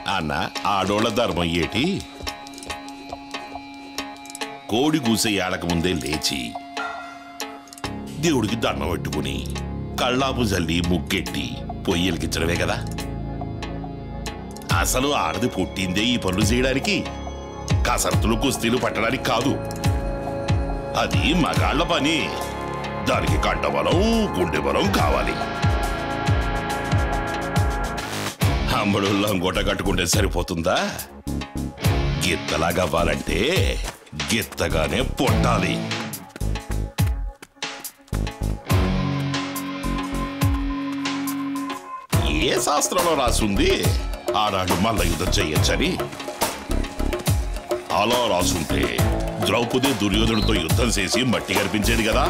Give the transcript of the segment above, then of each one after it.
అన్న ఆడోళ్ళ ధర్మం ఏటి కోడి కూసే ఏడక ముందే లేచి దేవుడికి దండం పెట్టుకుని కళ్ళాపు జల్లి ముగ్గెట్టి పొయ్యి వెలిగించడమే కదా అసలు ఆడది పుట్టిందే ఈ పనులు చేయడానికి కసరత్తులు కుస్తీలు పట్టడానికి కాదు అది మగాళ్ళ పని దానికి కంటబలం గుండె బలం కావాలి అమ్మడు లంగోట కట్టుకుంటే సరిపోతుందా గిత్తలాగా అవ్వాలంటే గిత్తగానే పుట్టాలి ఏ శాస్త్రంలో రాసుంది ఆడాడు మల్ల యుద్ధం చెయ్యొచ్చని అలా రాసుంటే ద్రౌపది దుర్యోధనుడితో యుద్ధం చేసి మట్టి కనిపించేది కదా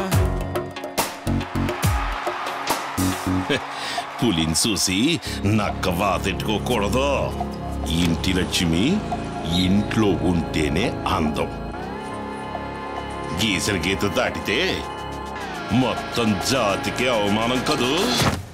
హె, పులిని చూసి నక్క వాతెట్టుకోకూడదు ఇంటి లక్ష్మి ఇంట్లో ఉంటేనే అందం గీసిన గీత దాటితే మొత్తం జాతికి అవమానం కదూ